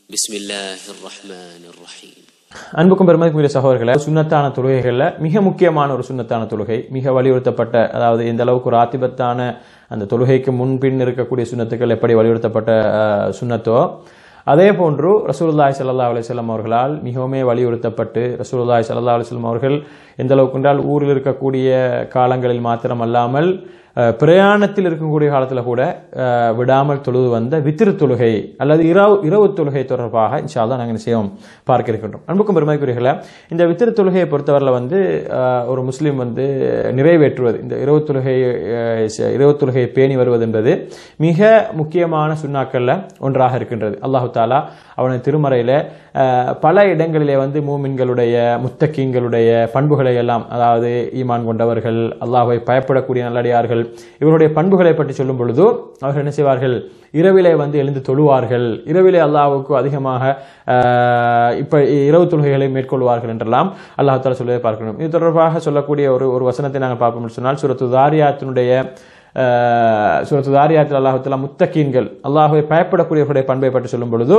بسم الله الرحمن الرحيم அன்புக்கும் பெருமதிக்குரிய சகோதரர்களை சுன்னத்தான தொழுகைகள்ல மிக முக்கியமான ஒரு சுன்னத்தான தொழுகை மிக வலியுறுத்தப்பட்ட அதாவது எந்த அளவுக்கு ஒரு ஆத்திபத்தான அந்த தொழுகைக்கு முன்பின் இருக்கக்கூடிய சுன்னத்துக்கள் எப்படி வலியுறுத்தப்பட்ட அஹ், சுன்னத்தோ அதே போன்று ரசூலுல்லாஹி ஸல்லல்லாஹு அலைஹி வஸல்லம் அவர்களால் மிகவுமே வலியுறுத்தப்பட்டு ரசூலுல்லாஹி ஸல்லல்லாஹு அலைஹி வஸல்லம் அவர்கள் எந்த அளவுக்கு என்றால் ஊரில் இருக்கக்கூடிய காலங்களில் மாத்திரம் அல்லாமல் அஹ், பிரயாணத்தில் இருக்கக்கூடிய காலத்தில் கூட அஹ், விடாமல் தொழுது வந்த வித்திரு தொழுகை அல்லது இரவு இரவு தொழுகை தொடர்பாக இன்ஷா அல்லாஹ் நாங்கள் நிச்சயம் பார்க்க இருக்கின்றோம் அன்புக்கும் பெருமைக்குரியர்களே இந்த வித்திரு தொழுகையை பொறுத்தவரையில் வந்து அஹ், ஒரு முஸ்லீம் வந்து நிறைவேற்றுவது இந்த இரவு தொழுகை அஹ், ச- இரவு தொழுகையை பேணி வருவது என்பது மிக முக்கியமான சுண்ணாக்கள்ல ஒன்றாக இருக்கின்றது அல்லாஹு தாலா அவனது திருமறையில அஹ், பல இடங்களிலே வந்து மூமின்களுடைய முத்தக்கீங்களுடைய பண்புகளை எல்லாம் அதாவது ஈமான் கொண்டவர்கள் அல்லாஹ்வை பயப்படக்கூடிய நல்லடியார்கள் இவருடைய பண்புகளை பற்றி சொல்லும் பொழுது அவர்கள் என்ன செய்வார்கள் இரவிலே வந்து எழுந்து தொழுவார்கள் இரவிலே அல்லாஹ்வுக்கு அதிகமாக அஹ், இப்ப இரவு தொழுகைகளை மேற்கொள்வார்கள் என்றெல்லாம் அல்லாஹ் தாலா சொல்வதை பார்க்கணும் இது தொடர்பாக சொல்லக்கூடிய ஒரு ஒரு வசனத்தை நாங்கள் பார்ப்போம் என்று சொன்னால் சுரத்து தாரியாத்தினுடைய அஹ், சுரத்து தாரியாத்தில் அல்லாஹால முத்தக்கீன்கள் அல்லாஹ்வை பயப்படக்கூடியவர்களுடைய பண்பை பற்றி சொல்லும் பொழுது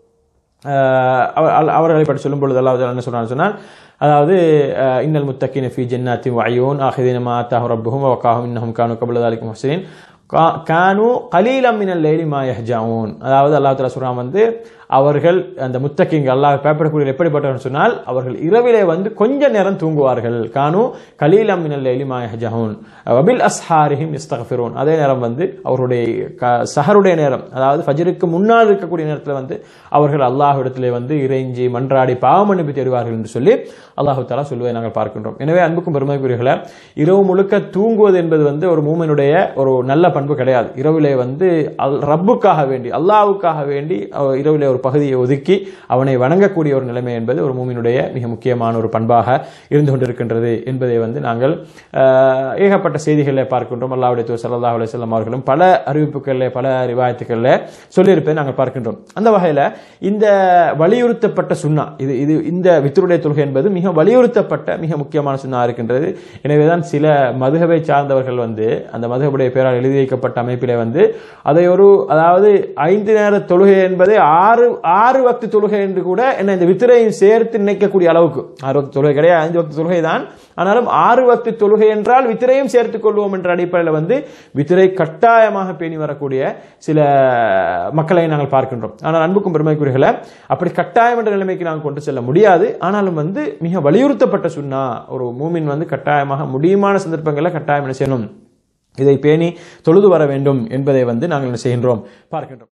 அஹ், அவ- அவ- அவர்களை பற்றி சொல்லும் பொழுது அல்லாஹ் தாலா என்ன சொன்னான்னு சொன்னால் அதாவது அஹ், இன்னல் முத்தக்கின ஃபி ஜன்னாத்தி வயூன் ஆஹிதீன மா அத்தாஹு ரப்புஹும் வகாஹும் இன்னஹும் கானு கபல தாலிக்கும் முஹ்சினின் கா- கானு கலீலம் மினல் லைலி மா யஹ்ஜாஊன் அதாவது அல்லாஹ் தஆலா சொல்றான் வந்து அவர்கள் அந்த முத்தக்கிங்க அல்லாஹ் பயப்படக்கூடிய எப்படிப்பட்டவர்கள் சொன்னால் அவர்கள் இரவிலே வந்து கொஞ்ச நேரம் தூங்குவார்கள் கானு கலீலம் மினல் லைலி மா யஹ்ஜாஊன் வபில் அஸ்ஹாரிஹிம் இஸ்தக்ஃபிரூன் அதே நேரம் வந்து அவருடைய க- சஹருடைய நேரம் அதாவது ஃபஜ்ருக்கு முன்னால் இருக்கக்கூடிய நேரத்தில் வந்து அவர்கள் அல்லாஹ்விடத்திலே வந்து இறைஞ்சி மன்றாடி பாவம் அனுப்பி தருவார்கள் என்று சொல்லி அல்லாஹு தாலா சொல்வதை நாங்கள் பார்க்கின்றோம் எனவே அன்புக்கும் பெருமைக்குரியர்களே இரவு முழுக்க தூங்குவது என்பது வந்து ஒரு மூமினுடைய ஒரு நல்ல பண்பு கிடையாது இரவிலே வந்து அல் ரப்புக்காக வேண்டி அல்லாஹ்வுக்காக வேண்டி அவ- இரவிலே ஒரு பகுதியை ஒதுக்கி அவனை வணங்கக்கூடிய ஒரு நிலைமை என்பது ஒரு மூமினுடைய மிக முக்கியமான ஒரு பண்பாக இருந்து கொண்டிருக்கின்றது என்பதை வந்து நாங்கள் ஆஹ், ஏகப்பட்ட செய்திகளில் பார்க்கின்றோம் அல்லாஹ்வுடைய தூதர் ஸல்லல்லாஹு அலைஹி வஸல்லம் அவர்களும் பல அறிவிப்புகளில் பல ரிவாயத்துகளில் சொல்லியிருப்பதை நாங்கள் பார்க்கின்றோம் அந்த வகையில் இந்த வலியுறுத்தப்பட்ட சுன்னா இது இது இந்த வித்தருடைய தொழுகை என்பது மிக வலியுறுத்தப்பட்ட மிக முக்கியமான சுன்னா இருக்கின்றது எனவேதான் சில மதுகவை சார்ந்தவர்கள் வந்து அந்த மதுகபுடைய பெயரால் எழுதி வைக்கப்பட்ட அமைப்பிலே வந்து அதை ஒரு அதாவது ஐந்து நேர தொழுகை என்பதை ஆறு ஆறு வக்து தொழுகை என்று கூட என்ன இந்த வித்திரையும் சேர்த்து நினைக்கக்கூடிய அளவுக்கு ஆறு வக்து தொழுகை கிடையாது ஐந்து வக்து தொழுகை தான் ஆனாலும் ஆறு வக்து தொழுகை என்றால் வித்திரையும் சேர்த்துக் கொள்வோம் என்ற அடிப்படையில் வந்து வித்திரை கட்டாயமாக பேணி வரக்கூடிய சில மக்களை நாங்கள் பார்க்கின்றோம் ஆனால் அன்புக்கும் பெருமைக்குரியகளை அப்படி கட்டாயம் என்ற நிலைமைக்கு நாங்கள் கொண்டு செல்ல முடியாது ஆனாலும் வந்து மிக வலியுறுத்தப்பட்ட சுன்னா ஒரு மூமின் வந்து கட்டாயமாக முடியுமான சந்தர்ப்பங்களில் கட்டாயம் என்ன செய்யணும் இதை பேணி தொழுது வர வேண்டும் என்பதை வந்து நாங்கள் என்ன செய்கின்றோம் பார்க்கின்றோம்